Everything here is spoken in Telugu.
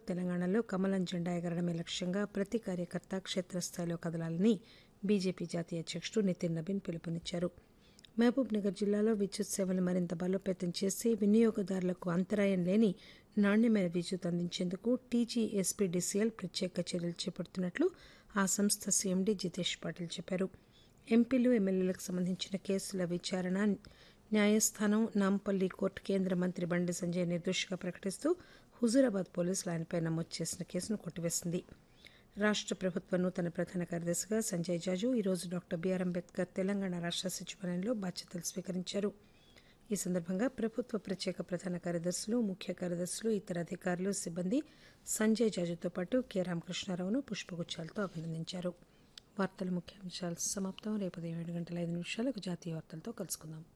తెలంగాణలో కమలం జెండా ఎగరడమే లక్ష్యంగా ప్రతి కార్యకర్త క్షేత్రస్థాయిలో కదలాలని బీజేపీ జాతీయ అధ్యక్షుడు నితిన్ నబీన్ పిలుపునిచ్చారు మహబూబ్ నగర్ జిల్లాలో విద్యుత్ సేవలు మరింత బలోపేతం చేసి వినియోగదారులకు అంతరాయం లేని నాణ్యమైన విద్యుత్ అందించేందుకు టీజీఎస్పీడీసీఎల్ ప్రత్యేక చర్యలు చేపడుతున్నట్లు ఆ సంస్థ సీఎండీ జితేష్ పాటిల్ చెప్పారు ఎంపీలు ఎమ్మెల్యేలకు సంబంధించిన కేసుల విచారణ న్యాయస్థానం నాంపల్లి కోర్టు కేంద్ర మంత్రి బండి సంజయ్ నిర్దోషిగా ప్రకటిస్తూ హుజూరాబాద్ పోలీసులు ఆయనపై నమోదు చేసిన కేసును కొట్టివేసింది రాష్ట్ర ప్రభుత్వ నూతన ప్రధాన కార్యదర్శిగా సంజయ్ జాజు ఈరోజు డాక్టర్ బీఆర్ అంబేద్కర్ తెలంగాణ రాష్ట్ర సచివాలయంలో బాధ్యతలు స్వీకరించారు ఈ సందర్భంగా ప్రభుత్వ ప్రత్యేక ప్రధాన కార్యదర్శులు ముఖ్య కార్యదర్శులు ఇతర అధికారులు సిబ్బంది సంజయ్ జాజుతో పాటు కె రామకృష్ణారావును పుష్పగుచ్చాలతో అభినందించారు వార్తల ముఖ్యాంశాలు సమాప్తం రేపు ఉదయం ఏడు గంటల ఐదు నిమిషాలకు జాతీయ వార్తలతో కలుసుకుందాం